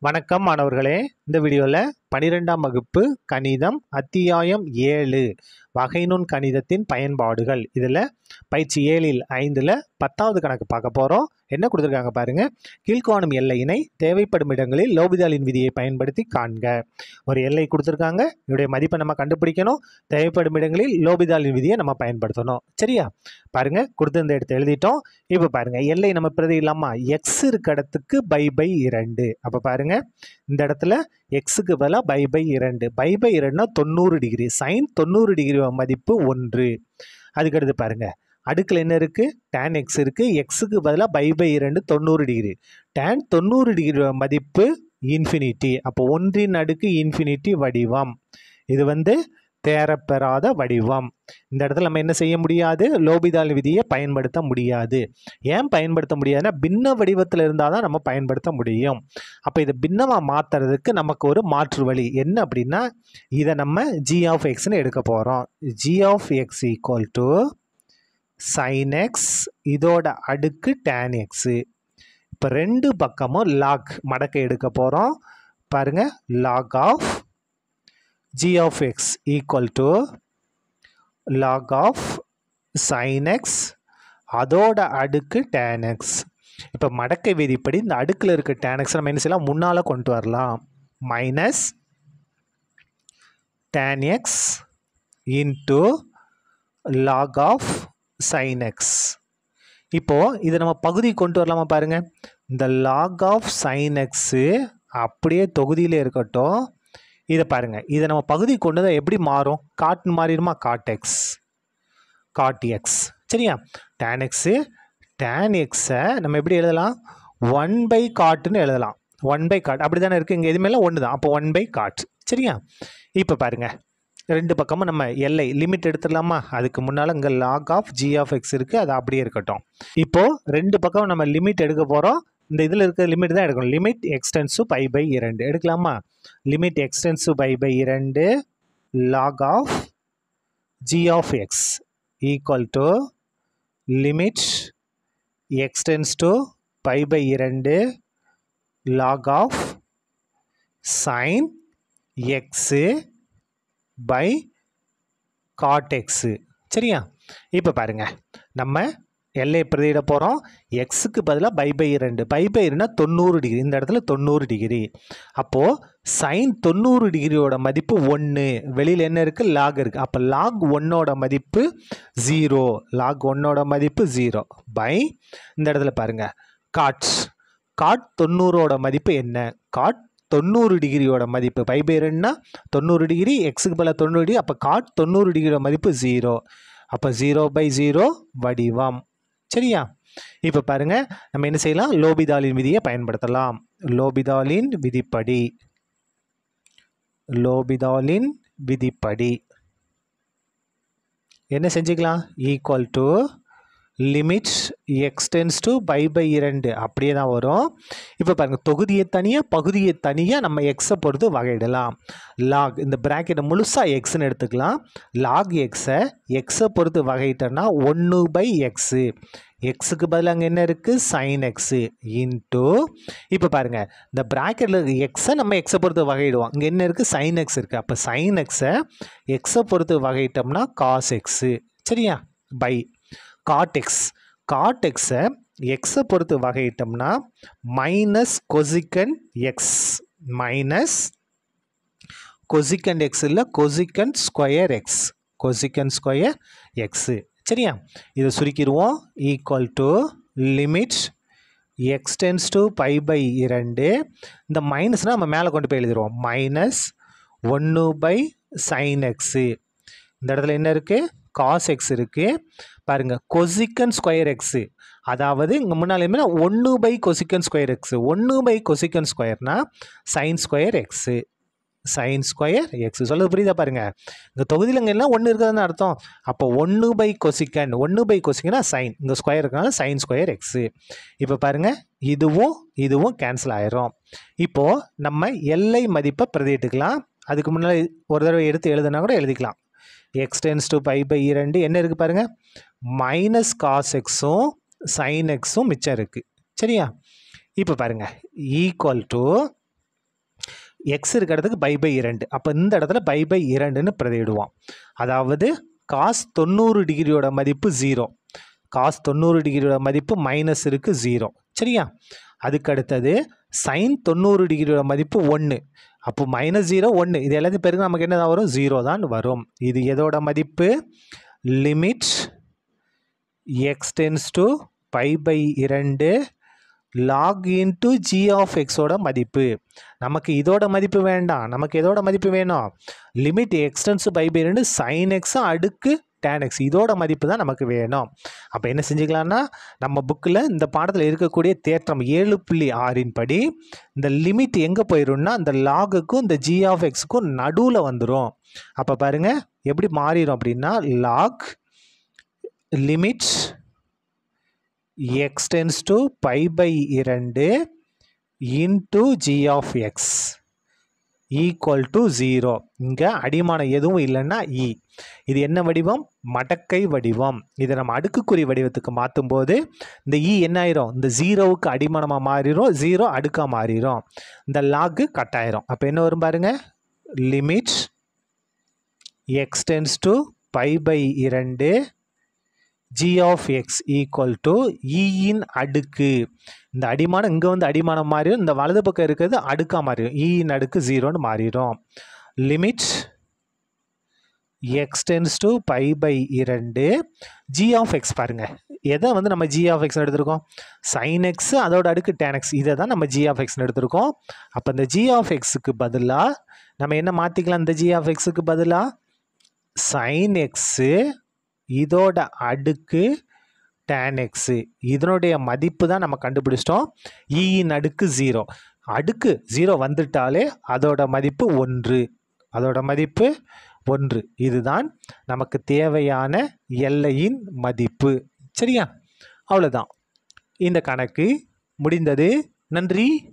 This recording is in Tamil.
வணக்கம் மாணவர்களே இந்த வீடியோவில் பனிரெண்டாம் வகுப்பு கணிதம் அத்தியாயம் ஏழு வகைநுண் கணிதத்தின் பயன்பாடுகள் இதில் பயிற்சி ஏழில் ஐந்தில் பத்தாவது கணக்கு பார்க்க போகிறோம் என்ன கொடுத்துருக்காங்க பாருங்க கீழ்காணும் எல்லையினை தேவைப்படும் இடங்களில் லோபிதாலின் விதியை பயன்படுத்தி காண்க ஒரு எல்லை கொடுத்துருக்காங்க இதனுடைய மதிப்பை நம்ம கண்டுபிடிக்கணும் தேவைப்படும் இடங்களில் லோபிதாலின் விதியை நம்ம பயன்படுத்தணும் சரியா பாருங்க கொடுத்திருந்த இடத்தை எழுதிட்டோம் இப்போ பாருங்க எல்லை நம்ம பிரதி இல்லாமா எக்ஸ் இருக்க இடத்துக்கு பை பை இரண்டு அப்போ பாருங்க இந்த இடத்துல எக்ஸுக்கு பதிலாக பை பை இரண்டு பை பை இரண்டுனா தொண்ணூறு டிகிரி சைன் தொண்ணூறு டிகிரி மதிப்பு ஒன்று அதுக்கடுத்து பாருங்க அடுக்கில் என்ன இருக்குது tan எக்ஸ் இருக்குது எக்ஸுக்கு பதிலாக பை பை இரண்டு தொண்ணூறு டிகிரி tan தொண்ணூறு டிகிரி மதிப்பு இன்ஃபினிட்டி அப்போ ஒன்றின் அடுக்கு இன்ஃபினிட்டி வடிவம் இது வந்து தேரப்பெறாத வடிவம் இந்த இடத்துல நம்ம என்ன செய்ய முடியாது லோபிதால் விதியை பயன்படுத்த முடியாது ஏன் பயன்படுத்த முடியாதுன்னா பின்ன வடிவத்தில் இருந்தால் தான் நம்ம பயன்படுத்த முடியும் அப்போ இதை பின்னமாக மாற்றுறதுக்கு நமக்கு ஒரு மாற்று வழி என்ன அப்படின்னா இதை நம்ம ஜி ஆஃப் எக்ஸ்னு எடுக்க போகிறோம் g of x equal to sine x இதோட அடுக்கு டேன் எக்ஸு இப்போ ரெண்டு பக்கமும் லாக் மடக்கை எடுக்க போகிறோம் பாருங்கள் log of g of x equal to log of sine x அதோட அடுக்கு டேன் எக்ஸ் இப்போ மடக்கை விதிப்படி இந்த அடுக்கில் இருக்க டேன் எக்ஸ் நம்ம என்ன செய்யலாம் முன்னால் கொண்டு வரலாம் minus tan x into log of sine x இப்போது இதை நம்ம பகுதி கொண்டு வரலாமா பாருங்கள் இந்த லாக் ஆஃப் சைன் எக்ஸு அப்படியே தொகுதியிலே இருக்கட்டும் இதை பாருங்கள் இதை நம்ம பகுதி கொண்டு தான் எப்படி மாறும் காட்னு மாறிடுமா காட் எக்ஸ் காட் எக்ஸ் சரியா டேன் எக்ஸு டேன் எக்ஸை நம்ம எப்படி எழுதலாம் ஒன் பை காட்டுன்னு எழுதலாம் ஒன் பை காட் அப்படி தானே இருக்குது இங்கே எதுவுமே ஒன்று தான் அப்போ ஒன் பை காட் சரியா இப்போ பாருங்கள் ரெண்டு பக்கமும் நம்ம எல்லை லிமிட் எடுத்துடலாமா அதுக்கு முன்னால் இங்கே log of g of x இருக்குது அது அப்படியே இருக்கட்டும் இப்போது ரெண்டு பக்கம் நம்ம லிமிட் எடுக்க போகிறோம் இந்த இதில் இருக்க லிமிட் தான் எடுக்கணும் லிமிட் எக்ஸ்டென்ஸு பை பை இரண்டு எடுக்கலாமா லிமிட் எக்ஸ்டென்ஸு பை பை இரண்டு log of g of x equal to limit x tends to pi by இரண்டு log of sine x by cot x சரியா இப்போ பாருங்க நம்ம எல்லை பிரதியிட போகிறோம் எக்ஸுக்கு பதிலாக பை பை இரண்டு பை பை இரண்டுனா தொண்ணூறு டிகிரி இந்த இடத்துல தொண்ணூறு டிகிரி அப்போது சைன் தொண்ணூறு டிகிரியோட மதிப்பு ஒன்று வெளியில் என்ன இருக்குது லாக் இருக்குது அப்போ லாக் ஒன்னோட மதிப்பு ஜீரோ லாக் ஒன்னோட மதிப்பு ஜீரோ பை இந்த இடத்துல பாருங்கள் காட்ஸ் காட் தொண்ணூறோட மதிப்பு என்ன காட் தொண்ணூறு டிகிரியோட மதிப்பு பை பை ரெண்டுனா தொண்ணூறு டிகிரி எக்ஸுக்கு பதிலாக தொண்ணூறு டிகிரி அப்போ காட் தொண்ணூறு டிகிரியோட மதிப்பு ஜீரோ அப்போ ஜீரோ பை ஜீரோ வடிவம் சரியா இப்போ பாருங்கள் நம்ம என்ன செய்யலாம் லோபிதாலின் விதியை பயன்படுத்தலாம் லோபிதாலின் விதிப்படி லோபிதாலின் விதிப்படி என்ன செஞ்சுக்கலாம் equal to limits x tends to pi by இரண்டு அப்படியே தான் வரும் இப்போ பாருங்கள் தொகுதியை தனியாக பகுதியை தனியாக நம்ம எக்ஸை பொறுத்து வகையிடலாம் லாக் இந்த ப்ராக்கெட்டை முழுசாக எக்ஸ்ன்னு எடுத்துக்கலாம் லாக் எக்ஸை எக்ஸை பொறுத்து வகையிட்டோன்னா ஒன்று பை எக்ஸு எக்ஸுக்கு பதில் அங்கே என்ன இருக்குது சைன் எக்ஸு இன்ட்டு இப்போ பாருங்கள் இந்த ப்ராக்கெட்டில் இருக்க எக்ஸை நம்ம எக்ஸை பொறுத்து வகையிடுவோம் இங்கே என்ன இருக்குது சைன் எக்ஸ் இருக்குது அப்போ சைன் எக்ஸை எக்ஸை பொறுத்து வகையிட்டோம்னா காஸ் எக்ஸு சரியா பை காட் எக்ஸ் காட் எக்ஸை எக்ஸை பொறுத்து வகையிட்டோம்னா minus cosec x minus cosec x இல்லை cosec square x cosec square x சரியா இதை சுருக்கிடுவோம் equal to limit x tends to pi by இரண்டு இந்த மைனஸ்னால் நம்ம மேலே கொண்டு போய் எழுதிடுவோம் மைனஸ் ஒன்று பை சைன் எக்ஸு இந்த இடத்துல என்ன இருக்குது காஸ் எக்ஸ் இருக்குது பாருங்கள் கொசிக்கன் ஸ்கொயர் எக்ஸு அதாவது இங்கே முன்னால் என்ன ஒன்று பை கொசிக்கன் ஸ்கொயர் எக்ஸு ஒன்று பை கொசிக்கன் ஸ்கொயர்னா sine square x sine square x சொல்லுது புரியுதா பாருங்கள் இந்த தொகுதியில் இங்கே எல்லாம் ஒன்று இருக்குதுன்னு அர்த்தம் அப்போ ஒன்று பை கொசிக்கன் ஒன்று பை கொசிக்கனா சைன் இந்த ஸ்கொயர் இருக்கனால சைன் ஸ்கொயர் எக்ஸு இப்போ பாருங்கள் இதுவும் இதுவும் கேன்சல் ஆயிரும் இப்போது நம்ம எல்லை மதிப்பை பிரதிட்டுக்கலாம் அதுக்கு முன்னால் ஒரு தடவை எடுத்து எழுதுனா கூட எழுதிக்கலாம் x tends to pi by இரண்டு என்ன இருக்குது பாருங்கள் மைனஸ் காஸ் எக்ஸும் சைன் எக்ஸும் மிச்சம் இருக்குது சரியா இப்போ பாருங்கள் ஈக்குவல் டு எக்ஸ் இருக்க இடத்துக்கு பை பை இரண்டு அப்போ இந்த இடத்துல பை பை இரண்டுன்னு பிரதியிடுவோம் அதாவது காஸ் தொண்ணூறு டிகிரியோட மதிப்பு ஜீரோ காஸ் தொண்ணூறு டிகிரியோட மதிப்பு மைனஸ் இருக்குது ஜீரோ சரியா அதுக்கு அடுத்தது சைன் தொண்ணூறு டிகிரியோட மதிப்பு ஒன்று அப்போ மைனஸ் ஜீரோ ஒன்று இது எல்லாத்தையும் பெருங்க நமக்கு என்ன வரும் ஜீரோ தான் வரும் இது எதோட மதிப்பு limit x tends to pi by இரண்டு லாக் இன்ட்டு ஜி ஆஃப் எக்ஸோட மதிப்பு நமக்கு இதோட மதிப்பு வேண்டாம் நமக்கு எதோட மதிப்பு வேணும் லிமிட் எக்ஸ்டென்ஸ் பை பை ரெண்டு சைன் எக்ஸ் அடுக்கு டேன் எக்ஸ் இதோட மதிப்பு தான் நமக்கு வேணும் அப்போ என்ன செஞ்சுக்கலாம்னா நம்ம புக்கில் இந்த பாடத்தில் இருக்கக்கூடிய தேற்றம் ஏழு புள்ளி ஆறின் படி இந்த லிமிட் எங்கே போயிடும்னா இந்த லாகுக்கும் இந்த ஜி ஆஃப் எக்ஸுக்கும் நடுவில் வந்துடும் அப்போ பாருங்கள் எப்படி மாறிடும் அப்படின்னா log limit x tends to pi by இரண்டு into g of x equal to zero இங்கே அடிமானம் எதுவும் இல்லைன்னா இ இது என்ன வடிவம் மடக்கை வடிவம் இதை நம்ம அடுக்குக்குறி வடிவத்துக்கு மாற்றும் போது இந்த இ என்ன ஆயிரும் இந்த ஜீரோவுக்கு அடிமானமாக மாறிடும் ஜீரோ அடுக்காக மாறிடும் இந்த லாகு கட்டாயிரும் அப்போ என்ன வரும் பாருங்க limit x tends to pi by இரண்டு g of x equal to இயின் அடுக்கு இந்த அடிமானம் இங்கே வந்து அடிமானம் மாறிடும் இந்த வலது பக்கம் இருக்கிறது அடுக்காக மாறிடும் இயின் அடுக்கு ஜீரோன்னு மாறிடும் limit x tends to pi by இரண்டு ஜி ஆஃப் எக்ஸ் பாருங்கள் எதை வந்து நம்ம ஜி ஆஃப் எக்ஸ்னு எடுத்திருக்கோம் சைன் எக்ஸ் அதோட அடுக்கு டேன் எக்ஸ் இதை தான் நம்ம ஜி ஆஃப் எக்ஸ்னு எடுத்திருக்கோம் அப்போ இந்த ஜி ஆஃப் எக்ஸுக்கு பதிலாக நம்ம என்ன மாற்றிக்கலாம் இந்த ஜி ஆஃப் எக்ஸுக்கு பதிலாக சைன் எக்ஸு இதோட அடுக்கு டேன் எக்ஸு இதனுடைய மதிப்பு தான் நம்ம கண்டுபிடிச்சிட்டோம் இயின் அடுக்கு ஜீரோ அடுக்கு ஜீரோ வந்துட்டாலே அதோட மதிப்பு ஒன்று அதோட மதிப்பு ஒன்று இதுதான் நமக்கு தேவையான எல்லையின் மதிப்பு சரியா அவ்வளோதான் இந்த கணக்கு முடிந்தது நன்றி